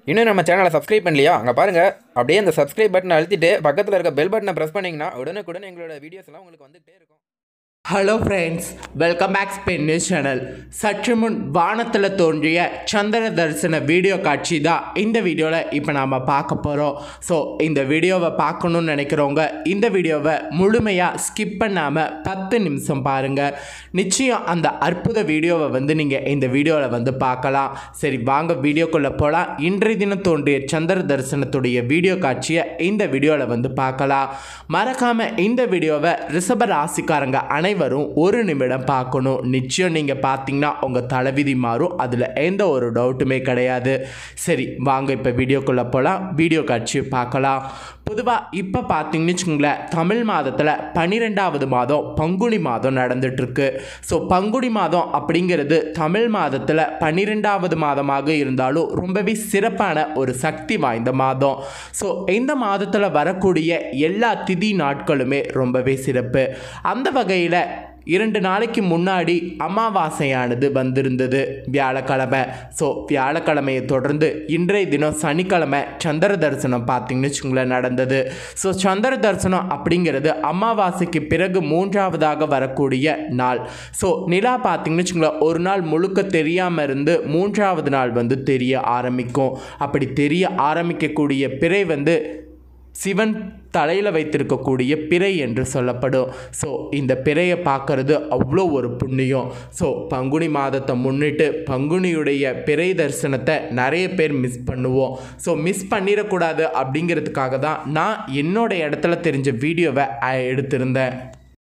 இன்னும் நம்ம சேனலை சப்ஸ்கிரைப் பண்ணலையா அங்கே பாருங்கள் அப்படியே அந்த சப்ஸ்கிரைப் பட்டனை அழுத்திட்டு பக்கத்தில் இருக்க பெல் பட்டனை ப்ரெஸ் பண்ணிங்கன்னா உடனுக்குடன் எங்களோட வீடியோஸ் எல்லாம் உங்களுக்கு வந்துகிட்டே இருக்கும் hello friends welcome back Spain news channel சற்று முன் வானத்தில் தோன்றிய சந்திர தரிசன வீடியோ காட்சி தான் இந்த வீடியோவில் இப்போ நாம் பார்க்க போகிறோம் ஸோ இந்த வீடியோவை பார்க்கணுன்னு நினைக்கிறவங்க இந்த வீடியோவை முழுமையாக ஸ்கிப் பண்ணாமல் பத்து நிமிஷம் பாருங்கள் நிச்சயம் அந்த அற்புத வீடியோவை வந்து நீங்கள் இந்த வீடியோவில் வந்து பார்க்கலாம் சரி வாங்க வீடியோக்குள்ளே போகலாம் இன்றைய தினம் தோன்றிய சந்திர தரிசனத்துடைய வீடியோ காட்சியை இந்த வீடியோவில் வந்து பார்க்கலாம் மறக்காமல் இந்த வீடியோவை ரிஷப ராசிக்காரங்க அனைவரும் ஒரு நிமிடம் பார்க்கணும் நிச்சயம் நீங்கள் பார்த்தீங்கன்னா உங்கள் தலைவிதி மாறும் அதில் எந்த ஒரு டவுட்டுமே கிடையாது சரி வாங்க இப்போ வீடியோக்குள்ளே போகலாம் வீடியோ காட்சியை பார்க்கலாம் பொதுவாக இப்போ பார்த்தீங்கன்னு வச்சுக்கோங்களேன் தமிழ் மாதத்தில் பன்னிரெண்டாவது மாதம் பங்குனி மாதம் நடந்துட்டுருக்கு ஸோ பங்குனி மாதம் அப்படிங்கிறது தமிழ் மாதத்தில் பன்னிரெண்டாவது மாதமாக இருந்தாலும் ரொம்பவே சிறப்பான ஒரு சக்தி வாய்ந்த மாதம் ஸோ இந்த மாதத்தில் வரக்கூடிய எல்லா திதி நாட்களுமே ரொம்பவே சிறப்பு அந்த வகையில் இரண்டு நாளைக்கு முன்னாடி அமாவாசையானது வந்திருந்தது வியாழக்கிழமை ஸோ வியாழக்கிழமையை தொடர்ந்து இன்றைய தினம் சனிக்கிழமை சந்திர தரிசனம் பார்த்தீங்கன்னு வச்சுங்களேன் நடந்தது ஸோ சந்திர தரிசனம் அப்படிங்கிறது அமாவாசைக்கு பிறகு மூன்றாவதாக வரக்கூடிய நாள் ஸோ நிலா பார்த்தீங்கன்னு வச்சுங்களேன் ஒரு நாள் முழுக்க தெரியாமல் இருந்து மூன்றாவது நாள் வந்து தெரிய ஆரம்பிக்கும் அப்படி தெரிய ஆரம்பிக்கக்கூடிய பிறை வந்து சிவன் தலையில் வைத்திருக்கக்கூடிய பிறை என்று சொல்லப்படும் ஸோ இந்த பிறையை பார்க்கறது அவ்வளோ ஒரு புண்ணியம் ஸோ பங்குனி மாதத்தை முன்னிட்டு பங்குனியுடைய பிறை தரிசனத்தை நிறைய பேர் மிஸ் பண்ணுவோம் ஸோ மிஸ் பண்ணிடக்கூடாது அப்படிங்கிறதுக்காக தான் நான் என்னோட இடத்துல தெரிஞ்ச வீடியோவை அஹ், எடுத்திருந்தேன்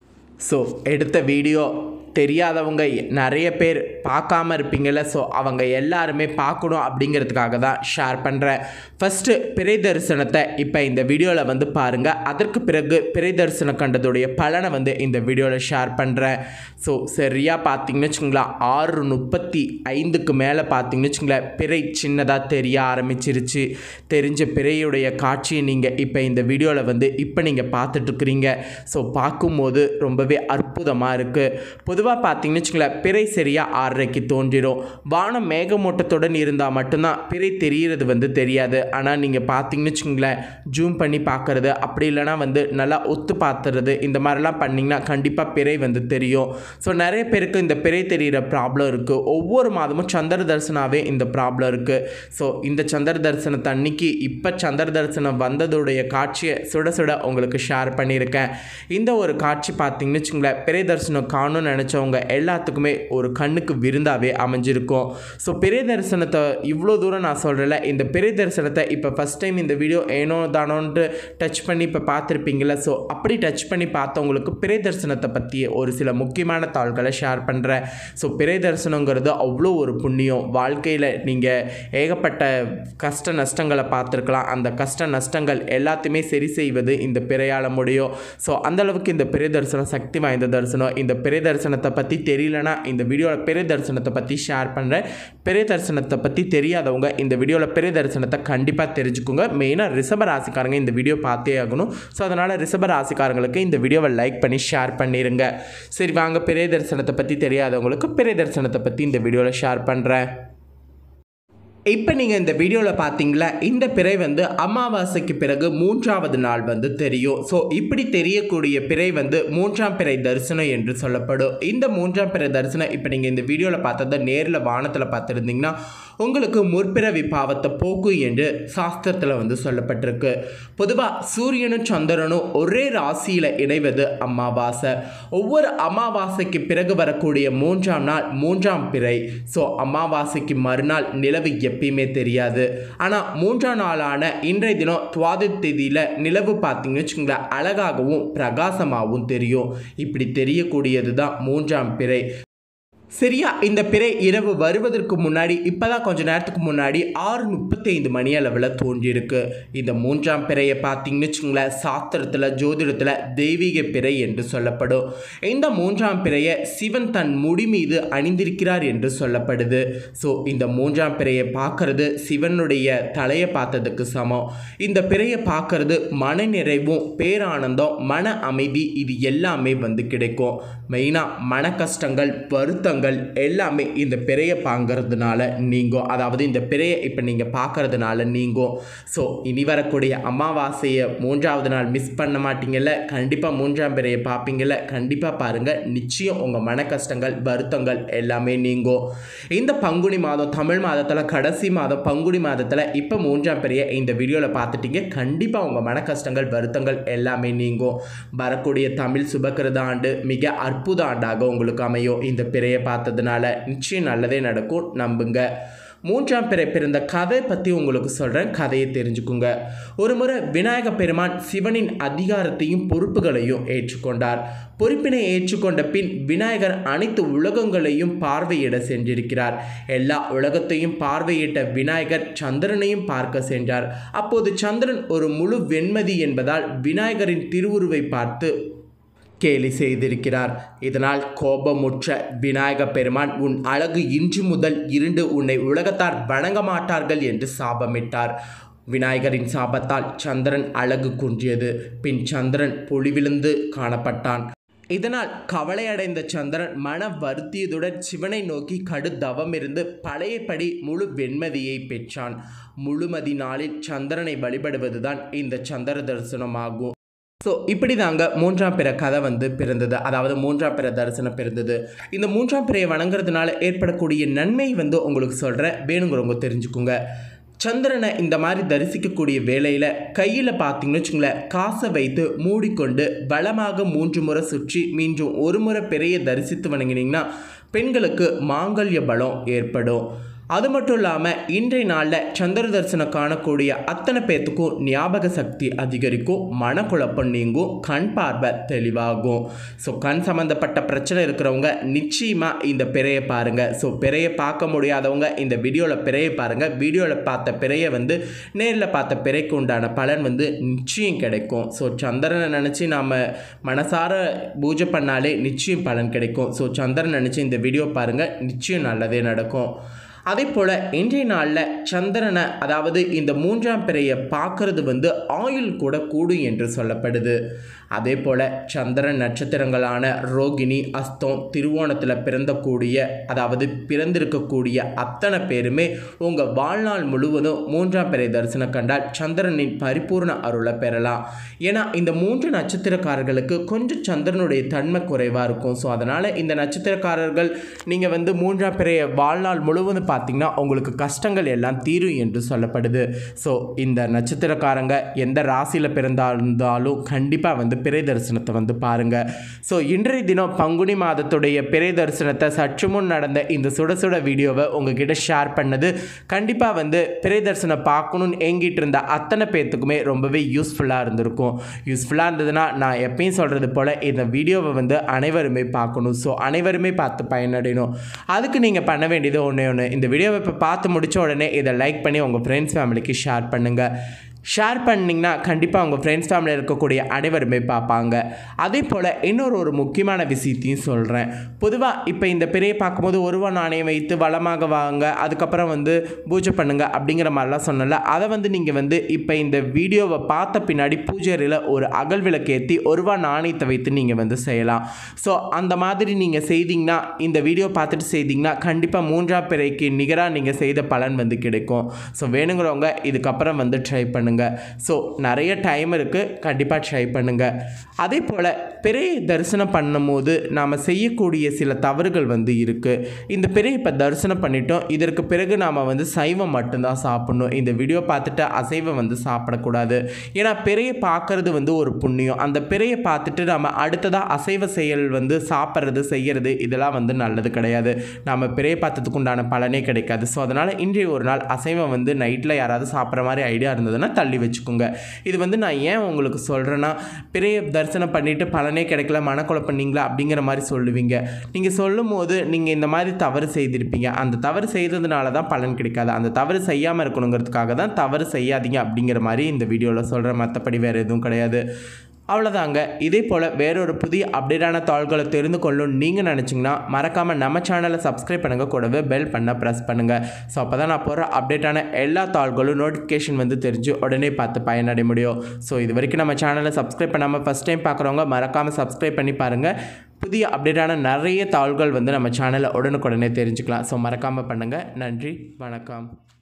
ஸோ எடுத்த வீடியோ தெரியாதவங்க நிறைய பேர் பார்க்காம இருப்பீங்கள்ல ஸோ அவங்க எல்லாருமே பார்க்கணும் அப்படிங்கிறதுக்காக தான் ஷேர் பண்ணுறேன் ஃபஸ்ட்டு பிறை தரிசனத்தை இப்போ இந்த வீடியோவில் வந்து பாருங்கள் அதற்கு பிறகு பிறை தரிசனம் கண்டதுடைய பலனை வந்து இந்த வீடியோவில் ஷேர் பண்ணுறேன் ஸோ சரியாக பார்த்தீங்கன்னு வச்சுங்களேன் ஆறு முப்பத்தி ஐந்துக்கு மேலே பார்த்தீங்கன்னு வச்சுங்களேன் பிறை சின்னதாக தெரிய ஆரம்பிச்சிருச்சு தெரிஞ்ச பிறையுடைய காட்சியை நீங்கள் இப்போ இந்த வீடியோவில் வந்து இப்போ நீங்கள் பார்த்துட்ருக்குறீங்க ஸோ பார்க்கும்போது ரொம்பவே அற்புதமாக இருக்குது பொதுவாக பார்த்தீங்கன்னு வச்சுங்களேன் பிறை சரியாக ஆறரைக்கு தோன்றிடும் வானம் மேகமூட்டத்துடன் இருந்தால் மட்டும்தான் பிறை தெரிகிறது வந்து தெரியாது ஆனால் நீங்கள் பார்த்தீங்கன்னு வச்சுங்களேன் ஜூம் பண்ணி பார்க்குறது அப்படி இல்லைனா வந்து நல்லா ஒத்து பார்த்துறது இந்த மாதிரிலாம் பண்ணிங்கன்னா கண்டிப்பாக பிறை வந்து தெரியும் ஸோ நிறைய பேருக்கு இந்த பிறை தெரிகிற ப்ராப்ளம் இருக்குது ஒவ்வொரு மாதமும் சந்திர தரிசனாவே இந்த ப்ராப்ளம் இருக்குது ஸோ இந்த சந்திர தரிசனத்தை அன்னைக்கு இப்போ சந்திர தரிசனம் வந்ததுடைய காட்சியை சுட சுட உங்களுக்கு ஷேர் பண்ணியிருக்கேன் இந்த ஒரு காட்சி பார்த்தீங்கன்னு வச்சுங்களேன் பிறை தரிசனம் காணும்னு நினச்சவங்க எல்லாத்துக்குமே ஒரு கண்ணுக்கு விருந்தாவே அமைஞ்சிருக்கும் ஸோ பிறை தரிசனத்தை இவ்வளோ தூரம் நான் சொல்கிறேன்ல இந்த பிறை தரிசனத்தை இப்போ ஃபஸ்ட் டைம் இந்த வீடியோ ஏனோ தானோன்ட்டு டச் பண்ணி இப்போ பார்த்துருப்பீங்களா ஸோ அப்படி டச் பண்ணி பார்த்தவங்களுக்கு பிறை தரிசனத்தை பற்றிய ஒரு சில முக்கியமான தாள்களை ஷேர் பண்ணுறேன் ஸோ பிறை தரிசனங்கிறது அவ்வளோ ஒரு புண்ணியம் வாழ்க்கையில் நீங்கள் ஏகப்பட்ட கஷ்ட நஷ்டங்களை பார்த்துருக்கலாம் அந்த கஷ்ட நஷ்டங்கள் எல்லாத்தையுமே சரி செய்வது இந்த பிறையால் முடியும் ஸோ அந்தளவுக்கு இந்த பிறை தரிசனம் சக்தி வாய்ந்த தரிசனம் இந்த பிறை தரிசனத்தை பற்றி தெரியலனா இந்த வீடியோவில் பிறை தரிசனத்தை பற்றி ஷேர் பண்ணுறேன் பிறை தரிசனத்தை பற்றி தெரியாதவங்க இந்த வீடியோவில் பிறை தரிசனத்தை கண்டிப்பாக தெரிஞ்சுக்கோங்க மெயினாக ரிஷப ராசிக்காரங்க இந்த வீடியோ பார்த்தே ஆகணும் ஸோ அதனால் ரிஷப ராசிக்காரங்களுக்கு இந்த வீடியோவை லைக் பண்ணி ஷேர் பண்ணிடுங்க சரி வாங்க பிறை தரிசனத்தை பற்றி தெரியாதவங்களுக்கு பிறை தரிசனத்தை பற்றி இந்த வீடியோவில் ஷேர் பண்ணுறேன் இப்போ நீங்கள் இந்த வீடியோவில் பார்த்தீங்களா இந்த பிறை வந்து அமாவாசைக்கு பிறகு மூன்றாவது நாள் வந்து தெரியும் ஸோ இப்படி தெரியக்கூடிய பிறை வந்து மூன்றாம் பிறை தரிசனம் என்று சொல்லப்படும் இந்த மூன்றாம் பிறை தரிசனம் இப்போ நீங்கள் இந்த வீடியோவில் பார்த்ததை நேரில் வானத்தில் பார்த்துருந்தீங்கன்னா உங்களுக்கு முற்பிறவி பாவத்தை போக்கு என்று சாஸ்திரத்தில் வந்து சொல்லப்பட்டிருக்கு பொதுவாக சூரியனும் சந்திரனும் ஒரே ராசியில் இணைவது அமாவாசை ஒவ்வொரு அமாவாசைக்கு பிறகு வரக்கூடிய மூன்றாம் நாள் மூன்றாம் பிறை ஸோ அமாவாசைக்கு மறுநாள் நிலவு எப்பயுமே தெரியாது ஆனால் மூன்றாம் நாளான இன்றைய தினம் துவாதி தேதியில் நிலவு பார்த்தீங்கன்னு வச்சுங்களேன் அழகாகவும் பிரகாசமாகவும் தெரியும் இப்படி தெரியக்கூடியது தான் மூன்றாம் பிறை சரியா இந்த பிறை இரவு வருவதற்கு முன்னாடி இப்போதான் கொஞ்ச நேரத்துக்கு முன்னாடி ஆறு முப்பத்தைந்து மணி அளவில் தோன்றியிருக்கு இந்த மூன்றாம் பிறையை பார்த்தீங்கன்னு வச்சுங்களேன் சாஸ்திரத்தில் ஜோதிடத்தில் தெய்வீக பிறை என்று சொல்லப்படும் இந்த மூன்றாம் பிறையை சிவன் தன் முடி மீது அணிந்திருக்கிறார் என்று சொல்லப்படுது ஸோ இந்த மூன்றாம் பிறையை பார்க்கறது சிவனுடைய தலையை பார்த்ததுக்கு சமம் இந்த பிறையை பார்க்கறது மன நிறைவும் பேரானந்தம் மன அமைதி இது எல்லாமே வந்து கிடைக்கும் மெயினாக மன கஷ்டங்கள் வருத்தங்கள் வருத்தங்கள் எல்லாமே இந்த பிறையை பார்க்கறதுனால நீங்கும் அதாவது இந்த பிறையை இப்போ நீங்கள் பார்க்கறதுனால நீங்கும் ஸோ இனி வரக்கூடிய அமாவாசையை மூன்றாவது நாள் மிஸ் பண்ண மாட்டீங்கல்ல கண்டிப்பாக மூன்றாம் பிறையை பார்ப்பீங்கல்ல கண்டிப்பாக பாருங்கள் நிச்சயம் உங்கள் மன கஷ்டங்கள் வருத்தங்கள் எல்லாமே நீங்கும் இந்த பங்குனி மாதம் தமிழ் மாதத்தில் கடைசி மாதம் பங்குனி மாதத்தில் இப்போ மூன்றாம் பிறையை இந்த வீடியோவில் பார்த்துட்டீங்க கண்டிப்பாக உங்கள் மன கஷ்டங்கள் வருத்தங்கள் எல்லாமே நீங்கும் வரக்கூடிய தமிழ் சுபகிருத ஆண்டு மிக அற்புத ஆண்டாக உங்களுக்கு அமையும் இந்த பிறையை பார்த்ததுனால நிச்சயம் நல்லதே நடக்கும் நம்புங்க மூன்றாம் பிறை பிறந்த கதை பற்றி உங்களுக்கு சொல்கிறேன் கதையை தெரிஞ்சுக்குங்க ஒரு முறை விநாயக பெருமான் சிவனின் அதிகாரத்தையும் பொறுப்புகளையும் ஏற்றுக்கொண்டார் பொறுப்பினை ஏற்றுக்கொண்ட பின் விநாயகர் அனைத்து உலகங்களையும் பார்வையிட சென்றிருக்கிறார் எல்லா உலகத்தையும் பார்வையிட்ட விநாயகர் சந்திரனையும் பார்க்க சென்றார் அப்போது சந்திரன் ஒரு முழு வெண்மதி என்பதால் விநாயகரின் திருவுருவை பார்த்து கேலி செய்திருக்கிறார் இதனால் கோபமுற்ற விநாயக பெருமான் உன் அழகு இன்று முதல் இருண்டு உன்னை உலகத்தார் வணங்க மாட்டார்கள் என்று சாபமிட்டார் விநாயகரின் சாபத்தால் சந்திரன் அழகு குன்றியது பின் சந்திரன் பொலிவிழுந்து காணப்பட்டான் இதனால் கவலையடைந்த சந்திரன் மன வருத்தியதுடன் சிவனை நோக்கி கடு தவம் இருந்து பழையபடி முழு வெண்மதியை பெற்றான் முழுமதி நாளில் சந்திரனை வழிபடுவதுதான் இந்த சந்திர தரிசனமாகும் ஸோ இப்படி தாங்க மூன்றாம் பிற கதை வந்து பிறந்தது அதாவது மூன்றாம் பிற தரிசனம் பிறந்தது இந்த மூன்றாம் பிறையை வணங்குறதுனால ஏற்படக்கூடிய நன்மை வந்து உங்களுக்கு சொல்கிறேன் வேணுங்கிறவங்க தெரிஞ்சுக்குங்க சந்திரனை இந்த மாதிரி தரிசிக்கக்கூடிய வேளையில் கையில் பார்த்தீங்கன்னு வச்சுங்களேன் காசை வைத்து மூடிக்கொண்டு பலமாக மூன்று முறை சுற்றி மீண்டும் ஒரு முறை பிறையை தரிசித்து வணங்கினீங்கன்னா பெண்களுக்கு மாங்கல்ய பலம் ஏற்படும் அது மட்டும் இல்லாமல் இன்றைய நாளில் சந்திர தரிசனம் காணக்கூடிய அத்தனை பேர்த்துக்கும் ஞாபக சக்தி அதிகரிக்கும் மனக்குழப்பம் நீங்கும் கண் பார்வை தெளிவாகும் ஸோ கண் சம்மந்தப்பட்ட பிரச்சனை இருக்கிறவங்க நிச்சயமாக இந்த பிறையை பாருங்கள் ஸோ பிறையை பார்க்க முடியாதவங்க இந்த வீடியோவில் பிறையை பாருங்கள் வீடியோவில் பார்த்த பிறையை வந்து நேரில் பார்த்த பிறைக்கு உண்டான பலன் வந்து நிச்சயம் கிடைக்கும் ஸோ சந்திரனை நினச்சி நாம் மனசார பூஜை பண்ணாலே நிச்சயம் பலன் கிடைக்கும் ஸோ சந்திரன் நினச்சி இந்த வீடியோ பாருங்கள் நிச்சயம் நல்லதே நடக்கும் அதே போல் இன்றைய நாளில் சந்திரனை அதாவது இந்த மூன்றாம் பிறையை பார்க்கறது வந்து ஆயுள் கூட கூடும் என்று சொல்லப்படுது அதே போல் சந்திரன் நட்சத்திரங்களான ரோகிணி அஸ்தம் திருவோணத்தில் பிறந்தக்கூடிய அதாவது பிறந்திருக்கக்கூடிய அத்தனை பேருமே உங்கள் வாழ்நாள் முழுவதும் மூன்றாம் பிறை தரிசனம் கண்டால் சந்திரனின் பரிபூர்ண அருளை பெறலாம் ஏன்னா இந்த மூன்று நட்சத்திரக்காரர்களுக்கு கொஞ்சம் சந்திரனுடைய தன்மை குறைவாக இருக்கும் ஸோ அதனால் இந்த நட்சத்திரக்காரர்கள் நீங்கள் வந்து மூன்றாம் பிறையை வாழ்நாள் முழுவதும் பார்த்தீங்கன்னா உங்களுக்கு கஷ்டங்கள் எல்லாம் தீரும் என்று சொல்லப்படுது ஸோ இந்த நட்சத்திரக்காரங்க எந்த ராசியில் பிறந்தாலும் கண்டிப்பாக வந்து பிறை தரிசனத்தை வந்து பாருங்கள் ஸோ இன்றைய தினம் பங்குனி மாதத்துடைய பிறை தரிசனத்தை சற்று முன் நடந்த இந்த சுட சுட வீடியோவை உங்ககிட்ட ஷேர் பண்ணது கண்டிப்பாக வந்து பிறை தரிசனம் பார்க்கணுன்னு ஏங்கிட்டு இருந்த அத்தனை பேர்த்துக்குமே ரொம்பவே யூஸ்ஃபுல்லாக இருந்திருக்கும் யூஸ்ஃபுல்லாக இருந்ததுன்னா நான் எப்பயும் சொல்கிறது போல் இந்த வீடியோவை வந்து அனைவருமே பார்க்கணும் ஸோ அனைவருமே பார்த்து பயனடையணும் அதுக்கு நீங்கள் பண்ண வேண்டியது ஒன்றே ஒன்று இந்த வீடியோவை இப்போ பார்த்து முடிச்ச உடனே இதை லைக் பண்ணி உங்கள் ஃப்ரெண்ட்ஸ் ஃபேமிலிக்கு ஷேர் பண்ணுங்கள் ஷேர் பண்ணிங்கன்னா கண்டிப்பாக உங்கள் ஃப்ரெண்ட்ஸ் ஃபேமிலியில் இருக்கக்கூடிய அனைவருமே பார்ப்பாங்க அதே போல் இன்னொரு ஒரு முக்கியமான விஷயத்தையும் சொல்கிறேன் பொதுவாக இப்போ இந்த பிறையை பார்க்கும்போது ஒரு ரூபா நாணயம் வைத்து வளமாக வாங்க அதுக்கப்புறம் வந்து பூஜை பண்ணுங்க அப்படிங்கிற மாதிரிலாம் சொன்னல அதை வந்து நீங்கள் வந்து இப்போ இந்த வீடியோவை பார்த்த பின்னாடி பூஜையில் ஒரு அகல் விளக்கு ஏற்றி ஒரு ரூபா நாணயத்தை வைத்து நீங்கள் வந்து செய்யலாம் ஸோ அந்த மாதிரி நீங்கள் செய்தீங்கன்னா இந்த வீடியோ பார்த்துட்டு செய்தீங்கன்னா கண்டிப்பாக மூன்றாம் பிறைக்கு நிகராக நீங்கள் செய்த பலன் வந்து கிடைக்கும் ஸோ வேணுங்கிறவங்க இதுக்கப்புறம் வந்து ட்ரை பண்ணுங்கள் ஸோ நிறைய டைம் இருக்குது கண்டிப்பாக ட்ரை பண்ணுங்கள் அதே போல் பிறையை தரிசனம் பண்ணும்போது நாம் செய்யக்கூடிய சில தவறுகள் வந்து இருக்குது இந்த பிறையை இப்போ தரிசனம் பண்ணிட்டோம் இதற்கு பிறகு நாம் வந்து சைவம் மட்டும்தான் சாப்பிடணும் இந்த வீடியோ பார்த்துட்டு அசைவம் வந்து சாப்பிடக்கூடாது ஏன்னா பிறையை பார்க்கறது வந்து ஒரு புண்ணியம் அந்த பிறையை பார்த்துட்டு நம்ம அடுத்ததாக அசைவ செயல் வந்து சாப்பிட்றது செய்கிறது இதெல்லாம் வந்து நல்லது கிடையாது நம்ம பிறையை பார்த்ததுக்கு உண்டான பலனே கிடைக்காது ஸோ அதனால் இன்றைய ஒரு நாள் அசைவம் வந்து நைட்டில் யாராவது சாப்பிட்ற மாதிரி ஐடியா இருந்ததுன்னா தள்ளி வச்சுக்கோங்க இது வந்து நான் ஏன் உங்களுக்கு சொல்கிறேன்னா பிறைய தரிசனம் பண்ணிவிட்டு பலனே கிடைக்கல மனக்குழப்பம் நீங்களா அப்படிங்கிற மாதிரி சொல்லுவீங்க நீங்கள் சொல்லும் போது நீங்கள் இந்த மாதிரி தவறு செய்திருப்பீங்க அந்த தவறு செய்ததுனால தான் பலன் கிடைக்காது அந்த தவறு செய்யாமல் இருக்கணுங்கிறதுக்காக தான் தவறு செய்யாதீங்க அப்படிங்கிற மாதிரி இந்த வீடியோவில் சொல்கிறேன் மற்றபடி வேறு எதுவும் கிடையாது அவ்வளோதாங்க இதே போல் வேறொரு புதிய அப்டேட்டான தாள்களை தெரிந்து கொள்ளணும் நீங்கள் நினச்சிங்கன்னா மறக்காமல் நம்ம சேனலை சப்ஸ்கிரைப் பண்ணுங்கள் கூடவே பெல் பண்ண ப்ரெஸ் பண்ணுங்கள் ஸோ அப்போ தான் நான் போகிற அப்டேட்டான எல்லா தாள்களும் நோட்டிஃபிகேஷன் வந்து தெரிஞ்சு உடனே பார்த்து பயனடைய முடியும் ஸோ இது வரைக்கும் நம்ம சேனலை சப்ஸ்கிரைப் பண்ணாமல் ஃபஸ்ட் டைம் பார்க்குறவங்க மறக்காமல் சப்ஸ்கிரைப் பண்ணி பாருங்கள் புதிய அப்டேட்டான நிறைய தாள்கள் வந்து நம்ம சேனலில் உடனுக்குடனே தெரிஞ்சுக்கலாம் ஸோ மறக்காமல் பண்ணுங்கள் நன்றி வணக்கம்